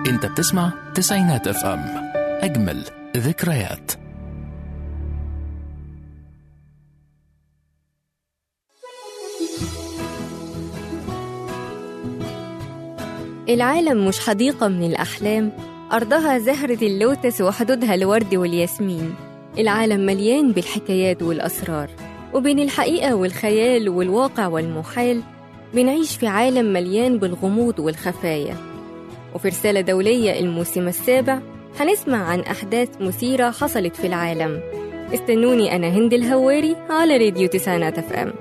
انت بتسمع تسعينات اف ام اجمل ذكريات العالم مش حديقة من الأحلام أرضها زهرة اللوتس وحدودها الورد والياسمين العالم مليان بالحكايات والأسرار وبين الحقيقة والخيال والواقع والمحال بنعيش في عالم مليان بالغموض والخفايا وفي رسالة دولية الموسم السابع هنسمع عن أحداث مثيرة حصلت في العالم استنوني أنا هند الهواري على راديو تسعينات اف ام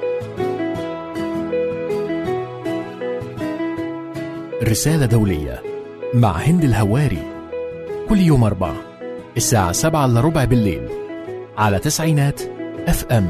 رسالة دولية مع هند الهواري كل يوم أربعة الساعة سبعة إلا ربع بالليل على تسعينات اف ام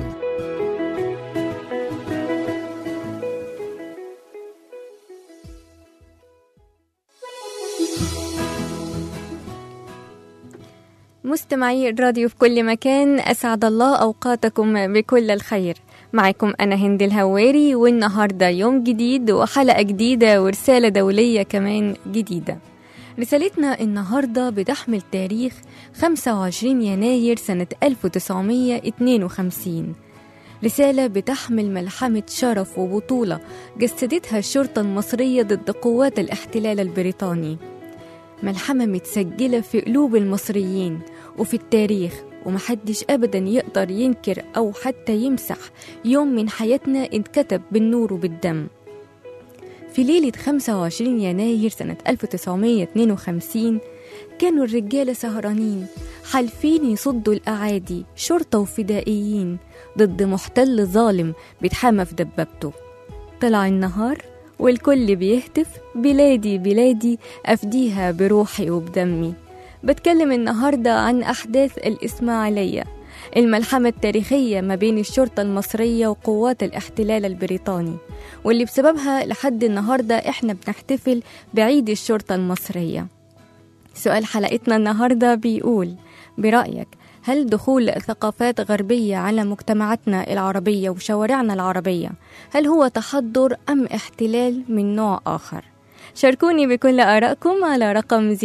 مستمعي الراديو في كل مكان أسعد الله أوقاتكم بكل الخير معكم أنا هند الهواري والنهاردة يوم جديد وحلقة جديدة ورسالة دولية كمان جديدة رسالتنا النهاردة بتحمل تاريخ 25 يناير سنة 1952 رسالة بتحمل ملحمة شرف وبطولة جسدتها الشرطة المصرية ضد قوات الاحتلال البريطاني ملحمة متسجلة في قلوب المصريين وفي التاريخ ومحدش أبدا يقدر ينكر أو حتى يمسح يوم من حياتنا اتكتب بالنور وبالدم في ليلة 25 يناير سنة 1952 كانوا الرجالة سهرانين حالفين يصدوا الأعادي شرطة وفدائيين ضد محتل ظالم بيتحامى في دبابته طلع النهار والكل بيهتف بلادي بلادي أفديها بروحي وبدمي بتكلم النهاردة عن أحداث الإسماعيلية الملحمة التاريخية ما بين الشرطة المصرية وقوات الاحتلال البريطاني واللي بسببها لحد النهاردة إحنا بنحتفل بعيد الشرطة المصرية سؤال حلقتنا النهاردة بيقول برأيك هل دخول ثقافات غربية على مجتمعاتنا العربية وشوارعنا العربية هل هو تحضر أم احتلال من نوع آخر؟ شاركوني بكل آرائكم على رقم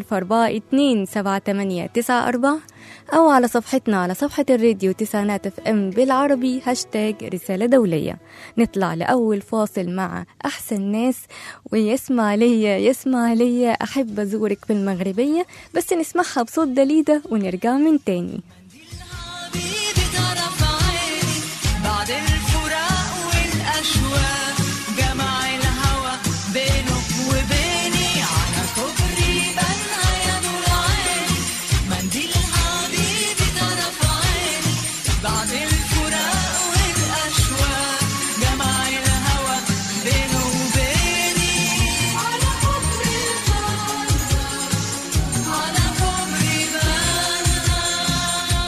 004427894 أو على صفحتنا على صفحة الراديو تسعينات اف ام بالعربي هاشتاج رسالة دولية نطلع لأول فاصل مع أحسن ناس ويسمع ليا يسمع ليا أحب أزورك بالمغربية بس نسمعها بصوت دليدة ونرجع من تاني حبيبي طرف عيني بعد الفراق والأشواق جمع الهوى بينك وبيني على كوبري بنها يا نور عيني منديل حبيبي طرف عيني بعد الفراق والأشواق جمع الهوى بينه وبيني على كوبري بنها على كوبري بنها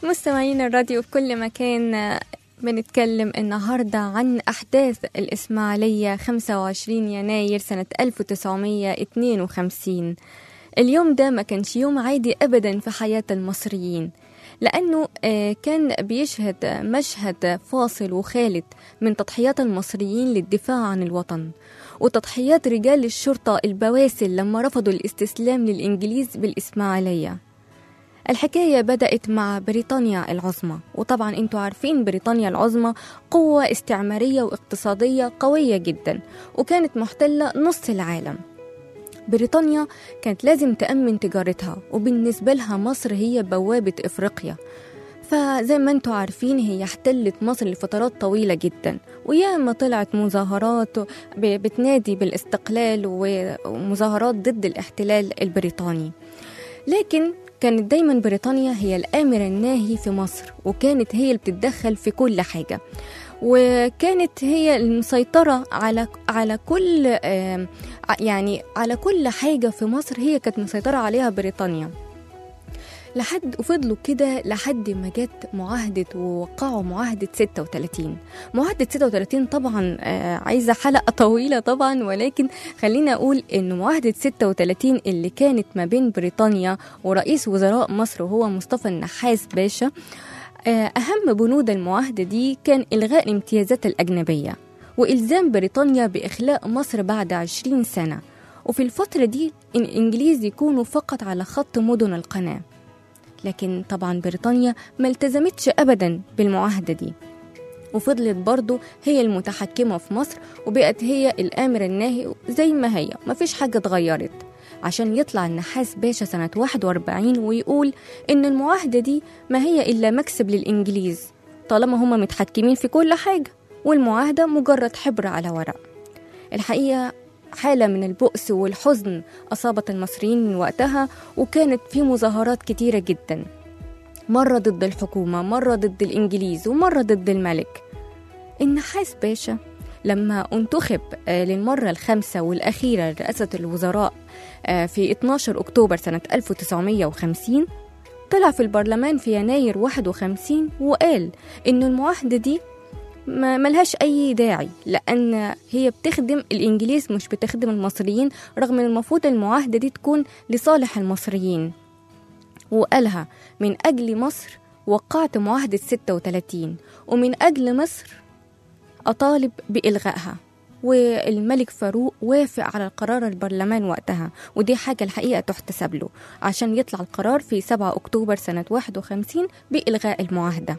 مستمعين الراديو في كل مكان آه، بنتكلم النهاردة عن أحداث الإسماعيلية 25 يناير سنة 1952 اليوم ده ما كانش يوم عادي أبدا في حياة المصريين لأنه آه، كان بيشهد مشهد فاصل وخالد من تضحيات المصريين للدفاع عن الوطن وتضحيات رجال الشرطة البواسل لما رفضوا الاستسلام للإنجليز بالإسماعيلية الحكاية بدأت مع بريطانيا العظمى وطبعا انتوا عارفين بريطانيا العظمى قوة استعمارية واقتصادية قوية جدا وكانت محتلة نص العالم بريطانيا كانت لازم تأمن تجارتها وبالنسبة لها مصر هي بوابة إفريقيا فزي ما انتوا عارفين هي احتلت مصر لفترات طويلة جدا وياما طلعت مظاهرات ب- بتنادي بالاستقلال ومظاهرات ضد الاحتلال البريطاني لكن كانت دايما بريطانيا هي الآمر الناهي في مصر وكانت هي اللي بتتدخل في كل حاجة وكانت هي المسيطرة على على كل آم، ع- يعني على كل حاجة في مصر هي كانت مسيطرة عليها بريطانيا لحد وفضلوا كده لحد ما جت معاهدة ووقعوا معاهدة 36 معاهدة 36 طبعا آه، عايزة حلقة طويلة طبعا ولكن خلينا أقول إن معاهدة 36 اللي كانت ما بين بريطانيا ورئيس وزراء مصر وهو مصطفى النحاس باشا آه، أهم بنود المعاهدة دي كان إلغاء الامتيازات الأجنبية وإلزام بريطانيا بإخلاء مصر بعد 20 سنة وفي الفترة دي الإنجليز يكونوا فقط على خط مدن القناة لكن طبعا بريطانيا ما التزمتش أبدا بالمعاهدة دي وفضلت برضو هي المتحكمة في مصر وبقت هي الآمر الناهي زي ما هي مفيش حاجة اتغيرت عشان يطلع النحاس باشا سنة 41 ويقول إن المعاهدة دي ما هي إلا مكسب للإنجليز طالما هما متحكمين في كل حاجة والمعاهدة مجرد حبر على ورق الحقيقة حالة من البؤس والحزن أصابت المصريين من وقتها وكانت في مظاهرات كتيرة جدا مرة ضد الحكومة مرة ضد الإنجليز ومرة ضد الملك النحاس باشا لما انتخب آه، للمرة الخامسة والأخيرة لرئاسة الوزراء آه، في 12 أكتوبر سنة 1950 طلع في البرلمان في يناير 51 وقال إن المعاهدة دي ما ملهاش أي داعي لأن هي بتخدم الإنجليز مش بتخدم المصريين رغم إن المفروض المعاهدة دي تكون لصالح المصريين وقالها من أجل مصر وقعت معاهدة 36 ومن أجل مصر أطالب بإلغائها والملك فاروق وافق على القرار البرلمان وقتها ودي حاجة الحقيقة تحتسب له عشان يطلع القرار في 7 أكتوبر سنة 51 بإلغاء المعاهدة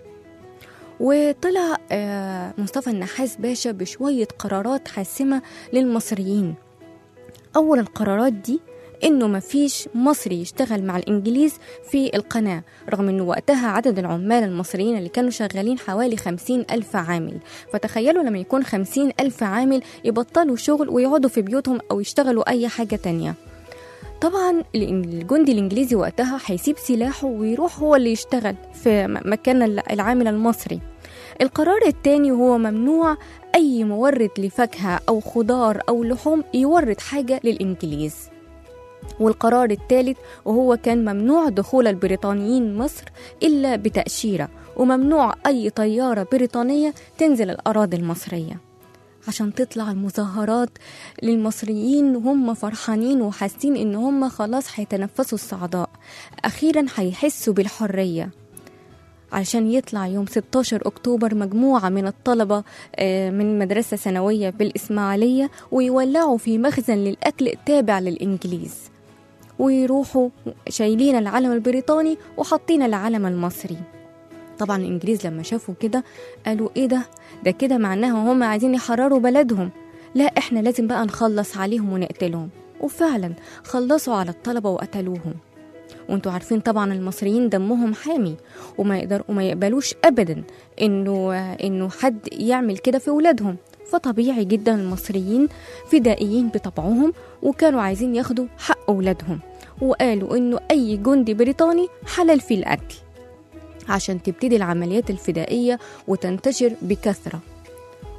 وطلع آه، مصطفى النحاس باشا بشوية قرارات حاسمة للمصريين أول القرارات دي إنه مفيش مصري يشتغل مع الإنجليز في القناة رغم إنه وقتها عدد العمال المصريين اللي كانوا شغالين حوالي خمسين ألف عامل فتخيلوا لما يكون خمسين ألف عامل يبطلوا شغل ويقعدوا في بيوتهم أو يشتغلوا أي حاجة تانية طبعا الجندي الإنجليزي وقتها هيسيب سلاحه ويروح هو اللي يشتغل في م- مكان العامل المصري القرار التاني هو ممنوع أي مورد لفاكهة أو خضار أو لحوم يورد حاجة للإنجليز والقرار الثالث وهو كان ممنوع دخول البريطانيين مصر إلا بتأشيرة وممنوع أي طيارة بريطانية تنزل الأراضي المصرية عشان تطلع المظاهرات للمصريين وهم فرحانين وحاسين إن هم خلاص هيتنفسوا الصعداء أخيرا هيحسوا بالحرية علشان يطلع يوم 16 أكتوبر مجموعة من الطلبة آه، من مدرسة ثانوية بالإسماعيلية ويولعوا في مخزن للأكل تابع للإنجليز ويروحوا شايلين العلم البريطاني وحاطين العلم المصري طبعا الإنجليز لما شافوا كده قالوا إيه ده ده كده معناها هم عايزين يحرروا بلدهم لا إحنا لازم بقى نخلص عليهم ونقتلهم وفعلا خلصوا على الطلبة وقتلوهم وانتوا عارفين طبعا المصريين دمهم حامي وما يقدر وما يقبلوش ابدا انه انه حد يعمل كده في ولادهم فطبيعي جدا المصريين فدائيين بطبعهم وكانوا عايزين ياخدوا حق اولادهم وقالوا انه اي جندي بريطاني حلال في القتل عشان تبتدي العمليات الفدائيه وتنتشر بكثره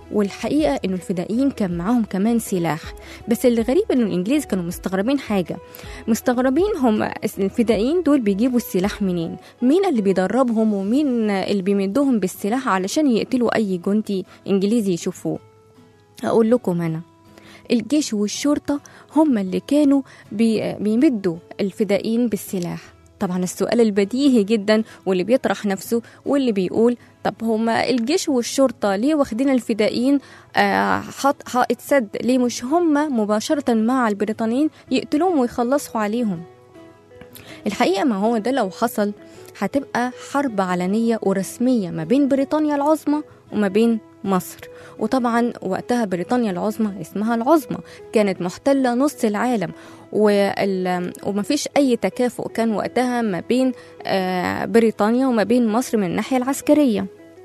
والحقيقة إنه الفدائيين كان معاهم كمان سلاح بس اللي غريب إنه الإنجليز كانوا مستغربين حاجة مستغربين هم الفدائيين دول بيجيبوا السلاح منين مين اللي بيدربهم ومين اللي بيمدهم بالسلاح علشان يقتلوا أي جندي إنجليزي يشوفوه أقول لكم أنا الجيش والشرطة هم اللي كانوا بي بيمدوا الفدائيين بالسلاح طبعا السؤال البديهي جدا واللي بيطرح نفسه واللي بيقول طب هما الجيش والشرطة ليه واخدين الفدائيين آه، حط حائط سد ليه مش هم مباشرة مع البريطانيين يقتلوهم ويخلصوا عليهم الحقيقة ما هو ده لو حصل هتبقى حرب علنية ورسمية ما بين بريطانيا العظمى وما بين مصر وطبعا وقتها بريطانيا العظمى اسمها العظمى كانت محتلة نص العالم وال... ومفيش أي تكافؤ كان وقتها ما بين آه، بريطانيا وما بين مصر من الناحية العسكرية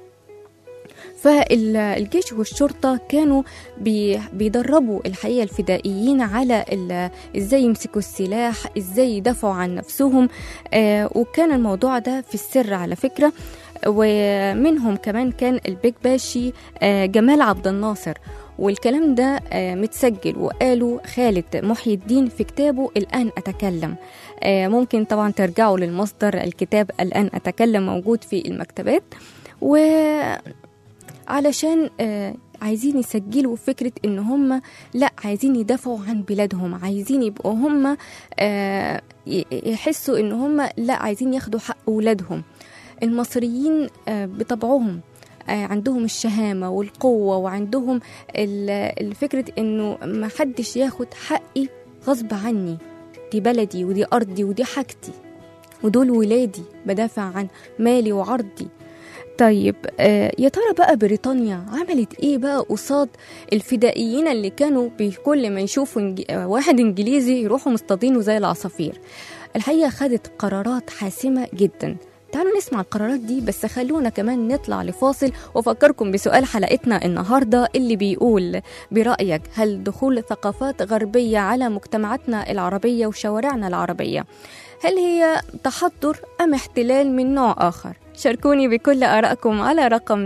فالجيش والشرطة كانوا بي بيدربوا الحقيقة الفدائيين على ال- ازاي يمسكوا السلاح ازاي يدافعوا عن نفسهم آه وكان الموضوع ده في السر على فكرة ومنهم كمان كان البيك باشي آه جمال عبد الناصر والكلام ده آه متسجل وقاله خالد محي الدين في كتابه الآن أتكلم آه ممكن طبعا ترجعوا للمصدر الكتاب الآن أتكلم موجود في المكتبات و علشان آه، عايزين يسجلوا فكرة إن هم لا عايزين يدافعوا عن بلادهم عايزين يبقوا هم آه، ي- يحسوا إن هم لا عايزين ياخدوا حق أولادهم المصريين آه، بطبعهم آه، عندهم الشهامة والقوة وعندهم ال- الفكرة إنه ما حدش ياخد حقي غصب عني دي بلدي ودي أرضي ودي حاجتي ودول ولادي بدافع عن مالي وعرضي طيب آه يا ترى بقى بريطانيا عملت ايه بقى قصاد الفدائيين اللي كانوا بكل ما يشوفوا إنج... آه، واحد انجليزي يروحوا مصطادينه زي العصافير الحقيقه خدت قرارات حاسمه جدا تعالوا نسمع القرارات دي بس خلونا كمان نطلع لفاصل وافكركم بسؤال حلقتنا النهارده اللي بيقول برايك هل دخول ثقافات غربيه على مجتمعاتنا العربيه وشوارعنا العربيه هل هي تحضر ام احتلال من نوع اخر شاركوني بكل آرائكم على رقم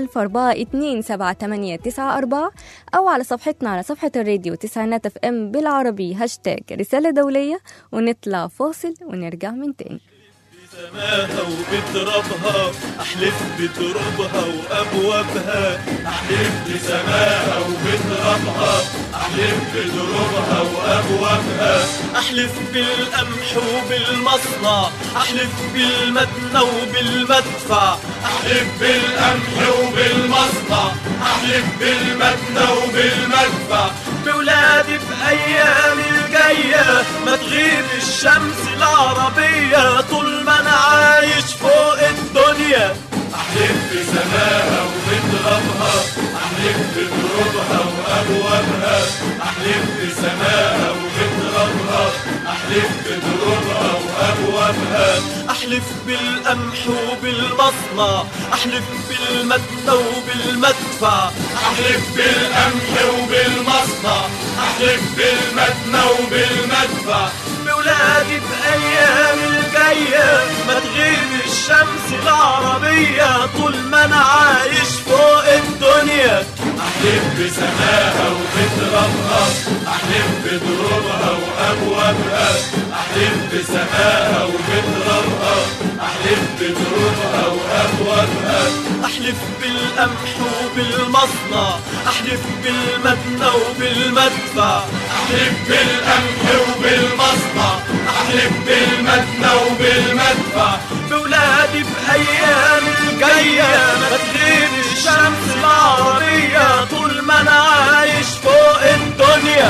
004278894 أو على صفحتنا على صفحة الراديو تسعينات اف ام بالعربي هاشتاج رسالة دولية ونطلع فاصل ونرجع من تاني سماها وبترابها احلف بترابها وابوابها احلف بسماها وبترابها احلف بترابها وابوابها احلف بالقمح وبالمصنع احلف بالمدنى وبالمدفع احلف بالقمح وبالمصنع احلف بالمدنى وبالمدفع بولادي بايام الجايه ما تغيب الشمس العربيه طول ما انا عايش فوق الدنيا احلف بسماها وبترابها احلف بترابها وابوابها احلف بسماها وبترابها احلف بترابها وابوابها احلف بالقمح وبالمصنع احلف بالمدنى وبالمدفع احلف بالقمح وبالمصنع احلف بالمدنى وبالمدفع بولادي بايام الجايه ما تغيب الشمس العربيه طول ما انا عايش فوق الدنيا احلف بسماها وبترابها احلف بدروبها وابوابها احلف بسماها وبترابها احلف بدروبها وابوابها احلف بالقمح وبالمصنع احلف بالمدنى وبالمدفع احلف بالقمح وبالمصنع احلف بالمدنى وبالمدفع بولادي بايام الجايه ما تغيب الشمس العربيه طول ما انا عايش فوق الدنيا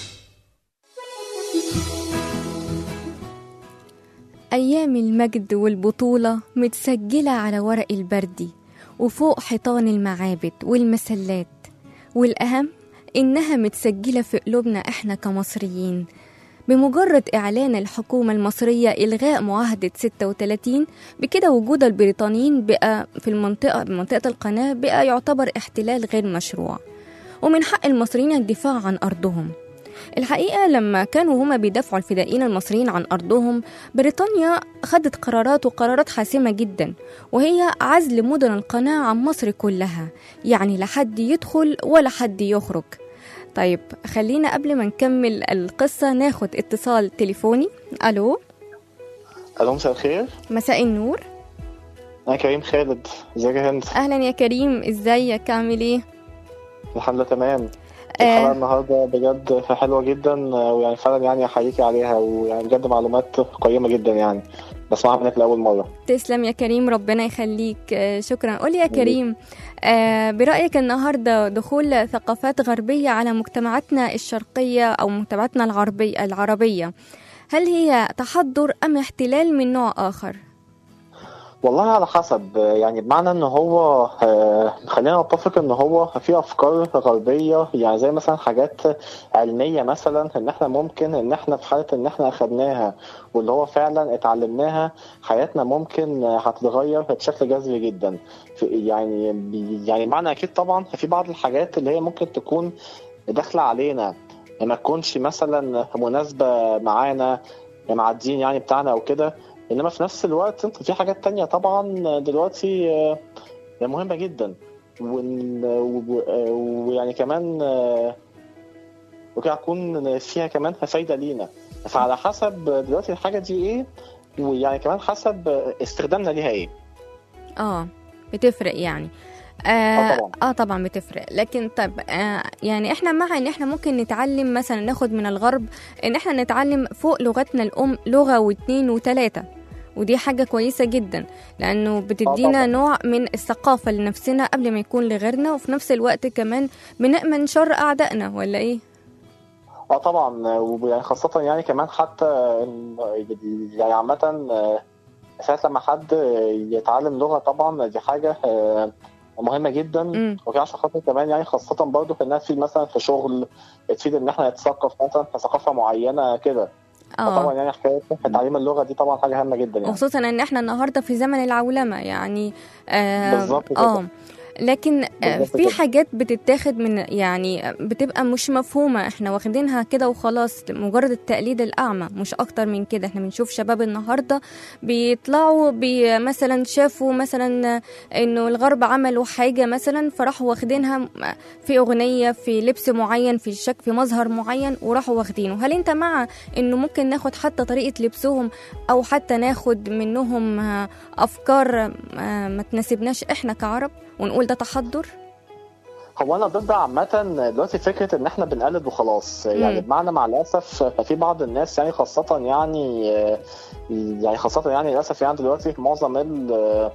أيام المجد والبطولة متسجلة على ورق البردي وفوق حيطان المعابد والمسلات والأهم إنها متسجلة في قلوبنا إحنا كمصريين بمجرد إعلان الحكومة المصرية إلغاء معاهدة 36 بكده وجود البريطانيين بقى في المنطقة منطقة القناة بقى يعتبر احتلال غير مشروع ومن حق المصريين الدفاع عن أرضهم الحقيقة لما كانوا هما بيدافعوا الفدائيين المصريين عن أرضهم بريطانيا خدت قرارات وقرارات حاسمة جدا وهي عزل مدن القناة عن مصر كلها يعني لا حد يدخل ولا حد يخرج طيب خلينا قبل ما نكمل القصة ناخد اتصال تليفوني ألو الو مساء الخير مساء النور انا كريم خالد ازيك يا هند أهلا يا كريم ازيك عامل ايه الحمد لله تمام آه. الحلقه النهارده بجد حلوه جدا آه، ويعني فعلا يعني احييكي عليها ويعني بجد معلومات قيمه جدا يعني بسمعها منك لاول مره تسلم يا كريم ربنا يخليك آه، شكرا قولي يا كريم آه، برأيك النهاردة دخول ثقافات غربية على مجتمعاتنا الشرقية أو مجتمعاتنا العربية العربية هل هي تحضر أم احتلال من نوع آخر؟ والله على حسب آه، يعني بمعنى ان هو آه، خلينا نتفق ان هو في افكار غربيه يعني زي مثلا حاجات علميه مثلا ان احنا ممكن ان احنا في حاله ان احنا اخدناها واللي هو فعلا اتعلمناها حياتنا ممكن آه، هتتغير بشكل جذري جدا في- يعني يعني معنى اكيد طبعا في بعض الحاجات اللي هي ممكن تكون داخله علينا ما تكونش مثلا مناسبه معانا مع الدين يعني بتاعنا او كده انما في نفس الوقت في حاجات تانية طبعا دلوقتي آه، مهمة جدا وإن- و- و- ويعني كمان آه، وكده هتكون فيها كمان فايدة لينا فعلى حسب دلوقتي الحاجة دي ايه ويعني كمان حسب استخدامنا ليها ايه آه بتفرق يعني اه آه, طبعا اه طبعا بتفرق لكن طب آه يعني احنا مع ان احنا ممكن نتعلم مثلا ناخد من الغرب ان احنا نتعلم فوق لغتنا الام لغه واثنين وثلاثه ودي حاجة كويسة جدا لأنه بتدينا طبعاً. نوع من الثقافة لنفسنا قبل ما يكون لغيرنا وفي نفس الوقت كمان بنأمن شر أعدائنا ولا إيه؟ اه طبعا ويعني خاصة يعني كمان حتى إن- يعني عامة آه، ساعة لما حد يتعلم لغة طبعا دي حاجة آه، مهمة جدا مم. وفي عشان خاطر كمان يعني خاصة برضه في انها تفيد مثلا في شغل تفيد ان احنا نتثقف مثلا في ثقافة معينة كده فطبعا اه يعني حكاية تعليم اللغة دي طبعا حاجة هامة جدا يعني وخصوصا ان احنا النهارده في زمن العولمه يعني آه بالظبط كده. اه لكن آه بالظبط في كده. حاجات بتتاخد من يعني بتبقى مش مفهومه احنا واخدينها كده وخلاص مجرد التقليد الاعمى مش اكتر من كده احنا بنشوف شباب النهارده بيطلعوا بي مثلا شافوا مثلا انه الغرب عملوا حاجه مثلا فراحوا واخدينها في اغنيه في لبس معين في شك في مظهر معين وراحوا واخدينه هل انت مع انه ممكن ناخد حتى طريقه لبسهم او حتى ناخد منهم آه، افكار آه، ما تناسبناش احنا كعرب ونقول ده تحضر هو انا ضد عامة دلوقتي فكرة ان احنا بنقلد وخلاص يعني بمعنى مع الاسف ففي بعض الناس يعني خاصة يعني يعني خاصة يعني للاسف يعني دلوقتي معظم ال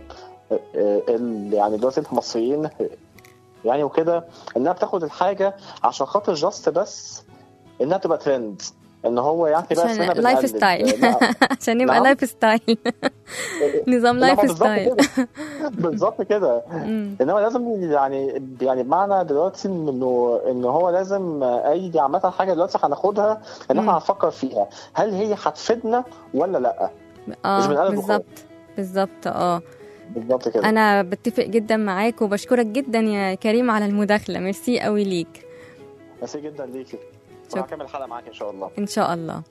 ال- يعني دلوقتي المصريين يعني وكده انها بتاخد الحاجة عشان خاطر جاست بس انها تبقى ترند ان هو يعني بقى عشان اسمنا لايف بنقلد. ستايل لا، عشان يبقى نعم. لايف ستايل نظام لا، لايف بالظبط ستايل كده. بالظبط كده مم. انما لازم يعني يعني بمعنى دلوقتي انه ان هو لازم اي عامه حاجه دلوقتي هناخدها ان مم. احنا هنفكر فيها هل هي هتفيدنا ولا لا مش اه بنقلد بالظبط بالظبط اه بالظبط كده انا بتفق جدا معاك وبشكرك جدا يا كريم على المداخله ميرسي قوي ليك ميرسي جدا ليكي شكرا. وهكمل الحلقه معاك ان شاء الله ان شاء الله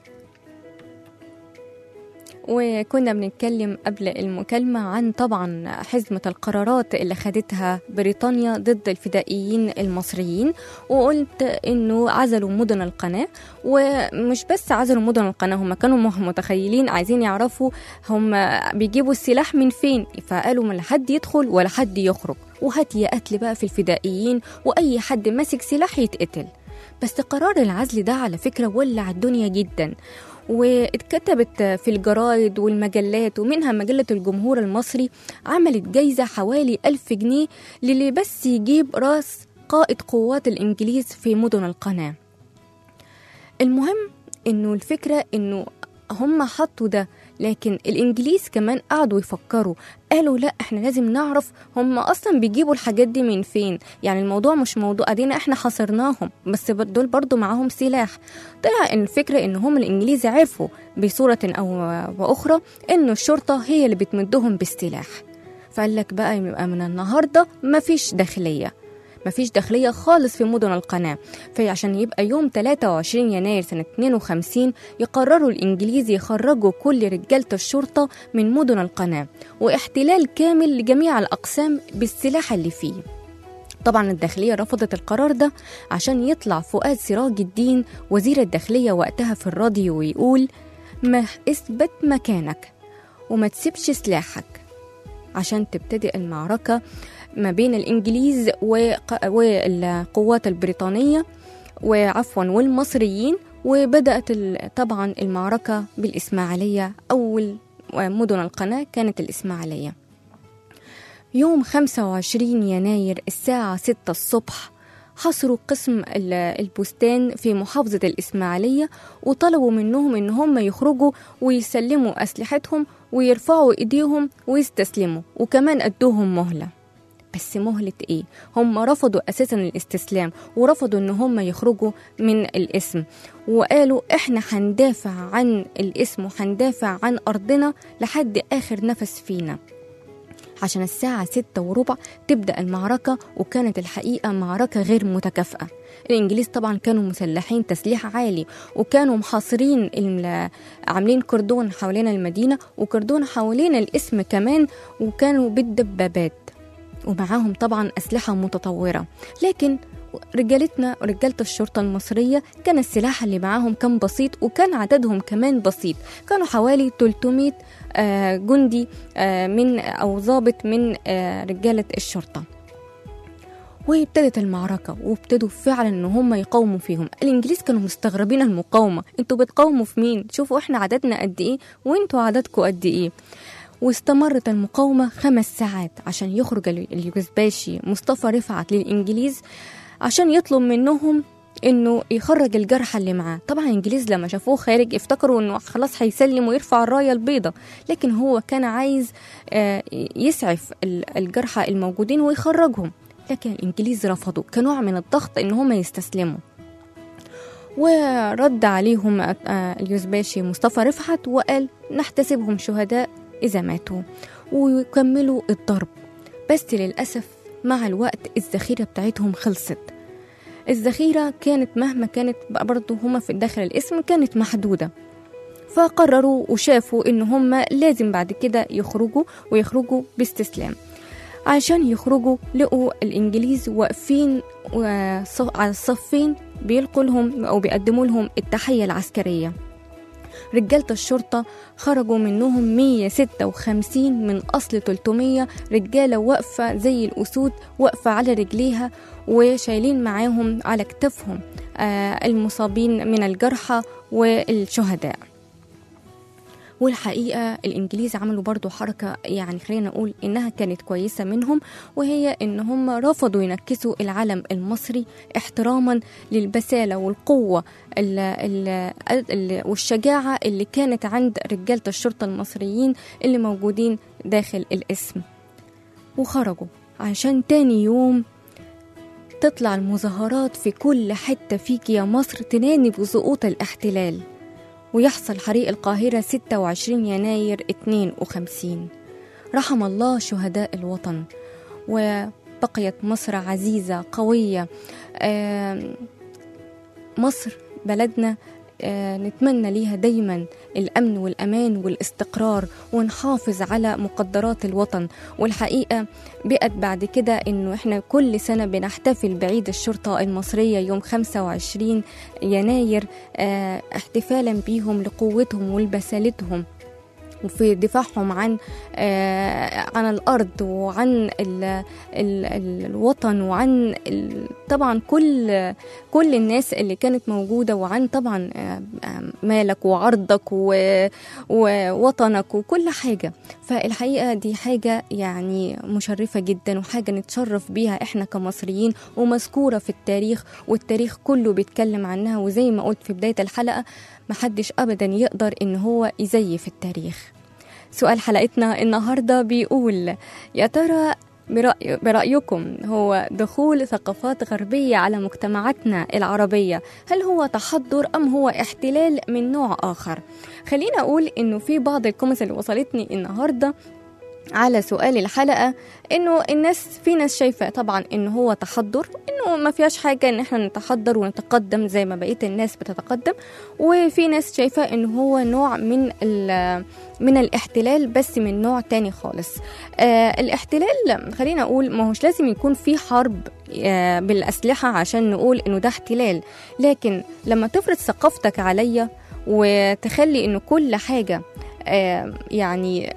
وكنا بنتكلم قبل المكالمة عن طبعا حزمة القرارات اللي خدتها بريطانيا ضد الفدائيين المصريين وقلت انه عزلوا مدن القناة ومش بس عزلوا مدن القناة هم كانوا مه- متخيلين عايزين يعرفوا هم بيجيبوا السلاح من فين فقالوا ما لا حد يدخل ولا حد يخرج وهات يا قتل بقى في الفدائيين واي حد ماسك سلاح يتقتل بس قرار العزل ده على فكرة ولع الدنيا جدا واتكتبت في الجرايد والمجلات ومنها مجلة الجمهور المصري عملت جايزة حوالي ألف جنيه للي بس يجيب راس قائد قوات الإنجليز في مدن القناة المهم إنه الفكرة إنه هم حطوا ده لكن الإنجليز كمان قعدوا يفكروا قالوا لا احنا لازم نعرف هم اصلا بيجيبوا الحاجات دي من فين يعني الموضوع مش موضوع ادينا احنا حاصرناهم بس ب- دول برضو معاهم سلاح طلع ان الفكره ان هم الانجليز عرفوا بصوره او باخرى انه الشرطه هي اللي بتمدهم بالسلاح فقال لك بقى يبقى من النهارده مفيش داخليه مفيش داخلية خالص في مدن القناة فعشان يبقى يوم 23 يناير سنة 52 يقرروا الإنجليز يخرجوا كل رجالة الشرطة من مدن القناة واحتلال كامل لجميع الأقسام بالسلاح اللي فيه طبعا الداخلية رفضت القرار ده عشان يطلع فؤاد سراج الدين وزير الداخلية وقتها في الراديو ويقول ما اثبت مكانك وما تسيبش سلاحك عشان تبتدئ المعركة ما بين الإنجليز وق- والقوات البريطانية وعفوا والمصريين وبدأت ال- طبعا المعركة بالإسماعيلية أول مدن القناة كانت الإسماعيلية يوم 25 يناير الساعة 6 الصبح حصروا قسم ال- البستان في محافظة الإسماعيلية وطلبوا منهم إن هم يخرجوا ويسلموا أسلحتهم ويرفعوا إيديهم ويستسلموا وكمان أدوهم مهلة بس مهلة إيه؟ هم رفضوا أساسا الاستسلام ورفضوا إن هم يخرجوا من الاسم وقالوا إحنا هندافع عن الاسم وهندافع عن أرضنا لحد آخر نفس فينا عشان الساعة ستة وربع تبدأ المعركة وكانت الحقيقة معركة غير متكافئة الإنجليز طبعا كانوا مسلحين تسليح عالي وكانوا محاصرين ال- عاملين كردون حوالين المدينة وكردون حوالين الاسم كمان وكانوا بالدبابات ومعاهم طبعا أسلحة متطورة لكن رجالتنا رجالة الشرطة المصرية كان السلاح اللي معاهم كان بسيط وكان عددهم كمان بسيط كانوا حوالي 300 آه، جندي آه، من أو ضابط من آه، رجالة الشرطة وابتدت المعركة وابتدوا فعلا ان هم يقاوموا فيهم الانجليز كانوا مستغربين المقاومة انتوا بتقاوموا في مين شوفوا احنا عددنا قد ايه وانتوا عددكم قد ايه واستمرت المقاومة خمس ساعات عشان يخرج ال- اليوزباشي مصطفى رفعت للإنجليز عشان يطلب منهم انه يخرج الجرحى اللي معاه طبعا الانجليز لما شافوه خارج افتكروا انه خلاص هيسلم ويرفع الرايه البيضاء لكن هو كان عايز آه، يسعف ال- الجرحى الموجودين ويخرجهم لكن الانجليز رفضوا كنوع من الضغط ان هم يستسلموا ورد عليهم آه، اليوزباشي مصطفى رفعت وقال نحتسبهم شهداء إذا ماتوا ويكملوا الضرب بس للأسف مع الوقت الذخيرة بتاعتهم خلصت الذخيرة كانت مهما كانت بقى برضه هما في داخل الاسم كانت محدودة فقرروا وشافوا ان هما لازم بعد كده يخرجوا ويخرجوا باستسلام عشان يخرجوا لقوا الانجليز واقفين وص- على الصفين بيلقوا لهم او بيقدموا لهم التحيه العسكريه رجالة الشرطة خرجوا منهم 156 من أصل 300 رجالة واقفة زي الأسود واقفة على رجليها وشايلين معاهم على كتافهم آه، المصابين من الجرحى والشهداء والحقيقة الإنجليز عملوا برضو حركة يعني خلينا نقول إنها كانت كويسة منهم وهي إن هم رفضوا ينكسوا العلم المصري احتراما للبسالة والقوة ال ال ال والشجاعة اللي كانت عند رجالة الشرطة المصريين اللي موجودين داخل الاسم وخرجوا عشان تاني يوم تطلع المظاهرات في كل حتة فيك يا مصر تنادي بسقوط الاحتلال ويحصل حريق القاهرة 26 يناير 52 رحم الله شهداء الوطن وبقيت مصر عزيزة قوية آم، مصر بلدنا آه، نتمنى ليها دايما الأمن والأمان والاستقرار ونحافظ على مقدرات الوطن والحقيقة بقت بعد كده إنه إحنا كل سنة بنحتفل بعيد الشرطة المصرية يوم 25 يناير آه، احتفالا بيهم لقوتهم ولبسالتهم وفي دفاعهم عن آه، عن الارض وعن ال ال الوطن وعن ال طبعا كل كل الناس اللي كانت موجوده وعن طبعا آه، آه، مالك وعرضك و- ووطنك وكل حاجه فالحقيقه دي حاجه يعني مشرفه جدا وحاجه نتشرف بيها احنا كمصريين ومذكوره في التاريخ والتاريخ كله بيتكلم عنها وزي ما قلت في بدايه الحلقه محدش ابدا يقدر ان هو يزيف التاريخ سؤال حلقتنا النهارده بيقول يا ترى برأي برأيكم هو دخول ثقافات غربية على مجتمعاتنا العربية هل هو تحضر أم هو احتلال من نوع آخر خلينا أقول إنه في بعض الكومنتس اللي وصلتني النهاردة على سؤال الحلقة انه الناس في ناس شايفة طبعا انه هو تحضر انه ما فيهاش حاجة ان احنا نتحضر ونتقدم زي ما بقية الناس بتتقدم وفي ناس شايفة انه هو نوع من ال- من الاحتلال بس من نوع تاني خالص آه الاحتلال خلينا اقول ما هوش لازم يكون في حرب آه بالاسلحة عشان نقول انه ده احتلال لكن لما تفرض ثقافتك عليا وتخلي انه كل حاجة آه يعني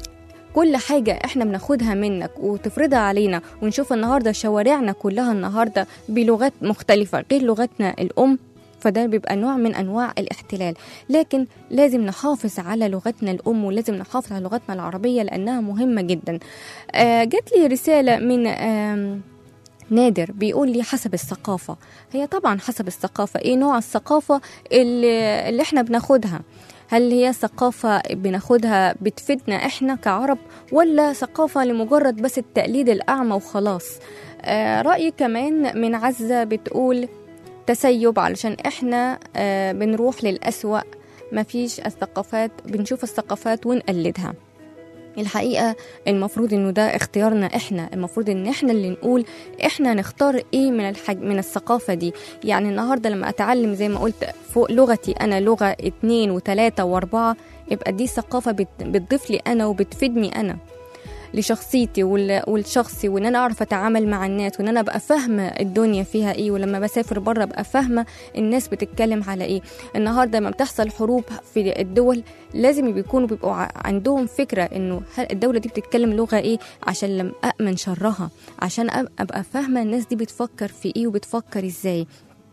كل حاجة احنا بناخدها منك وتفرضها علينا ونشوف النهاردة شوارعنا كلها النهاردة بلغات مختلفة غير لغتنا الأم فده بيبقى نوع من أنواع الاحتلال لكن لازم نحافظ على لغتنا الأم ولازم نحافظ على لغتنا العربية لأنها مهمة جدا آه جات لي رسالة من آم نادر بيقول لي حسب الثقافة هي طبعا حسب الثقافة ايه نوع الثقافة اللي, اللي احنا بناخدها هل هي ثقافة بناخدها بتفيدنا احنا كعرب ولا ثقافة لمجرد بس التقليد الأعمى وخلاص آه رأيي كمان من عزة بتقول تسيب علشان احنا آه بنروح للأسوأ مفيش الثقافات بنشوف الثقافات ونقلدها الحقيقة المفروض انه ده اختيارنا احنا المفروض ان احنا اللي نقول احنا نختار ايه من الحاج من الثقافة دي يعني النهاردة لما اتعلم زي ما قلت فوق لغتي انا لغة اتنين وتلاتة واربعة يبقى دي ثقافة بت- بتضيف لي انا وبتفيدني انا لشخصيتي وال- ولشخصي وان انا اعرف اتعامل مع الناس وان انا ابقى فاهمه الدنيا فيها ايه ولما بسافر بره ابقى فاهمه الناس بتتكلم على ايه النهارده لما بتحصل حروب في الدول لازم بيكونوا بيبقوا ع- عندهم فكره انه هل الدوله دي بتتكلم لغه ايه عشان لما امن شرها عشان أب- ابقى فاهمه الناس دي بتفكر في ايه وبتفكر ازاي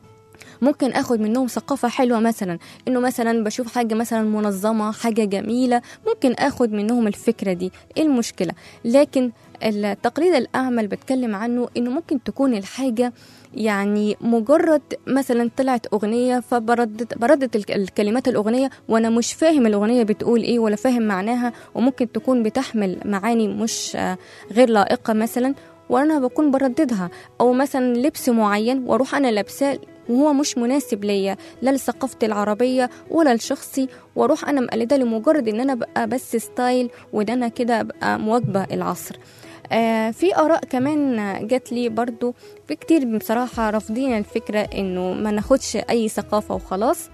ممكن اخد منهم ثقافه حلوه مثلا انه مثلا بشوف حاجه مثلا منظمه حاجه جميله ممكن اخد منهم الفكره دي ايه المشكله لكن التقليد الاعمى اللي بتكلم عنه انه ممكن تكون الحاجه يعني مجرد مثلا طلعت اغنيه فبردت بردت الك- الكلمات الاغنيه وانا مش فاهم الاغنيه بتقول ايه ولا فاهم معناها وممكن تكون بتحمل معاني مش آه، غير لائقه مثلا وانا بكون برددها او مثلا لبس معين واروح انا لابساه وهو مش مناسب ليا لا لثقافتي العربيه ولا لشخصي واروح انا مقلده لمجرد ان انا ابقى بس ستايل وان انا كده ابقى مواكبه العصر آه في اراء كمان جات لي برضو في كتير بصراحه رافضين الفكره انه ما ناخدش اي ثقافه وخلاص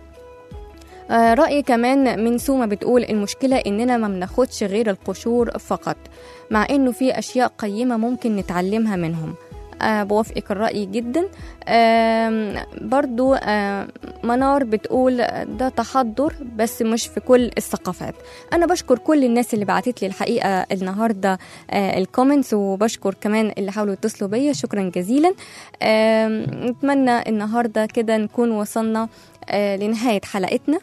آه، رأي كمان من سوما بتقول المشكلة إننا ما بناخدش غير القشور فقط مع إنه في أشياء قيمة ممكن نتعلمها منهم أه بوافقك الرأي جدا آم، برضو آم، منار بتقول ده تحضر بس مش في كل الثقافات أنا بشكر كل الناس اللي بعتت لي الحقيقة النهاردة آه، الكومنتس وبشكر كمان اللي حاولوا يتصلوا بيا شكرا جزيلا آم، نتمنى النهاردة كده نكون وصلنا آه، لنهاية حلقتنا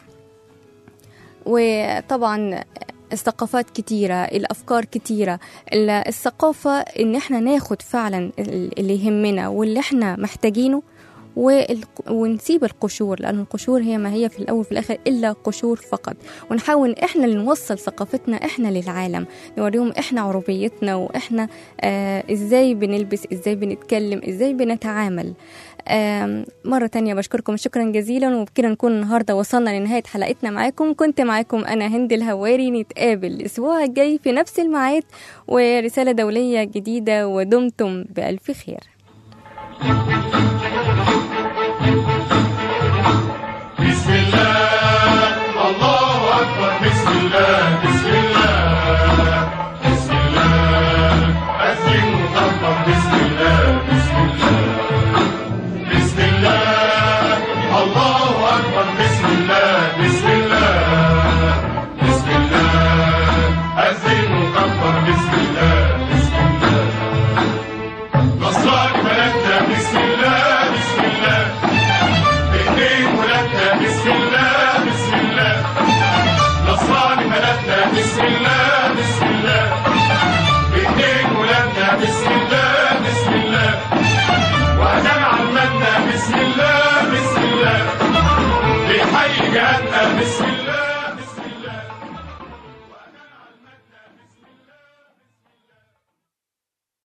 وطبعا الثقافات كتيرة الأفكار كتيرة ال- الثقافة إن إحنا ناخد فعلا ال- اللي يهمنا واللي إحنا محتاجينه والق- ونسيب القشور لأن القشور هي ما هي في الأول وفي الآخر إلا قشور فقط ونحاول إحنا اللي نوصل ثقافتنا إحنا للعالم نوريهم إحنا عربيتنا وإحنا آه إزاي بنلبس إزاي بنتكلم إزاي بنتعامل آم، مرة تانية بشكركم شكرا جزيلا وبكده نكون النهاردة وصلنا لنهاية حلقتنا معاكم كنت معاكم أنا هند الهواري نتقابل الأسبوع الجاي في نفس الميعاد ورسالة دولية جديدة ودمتم بألف خير بسم الله الله أكبر بسم الله بسم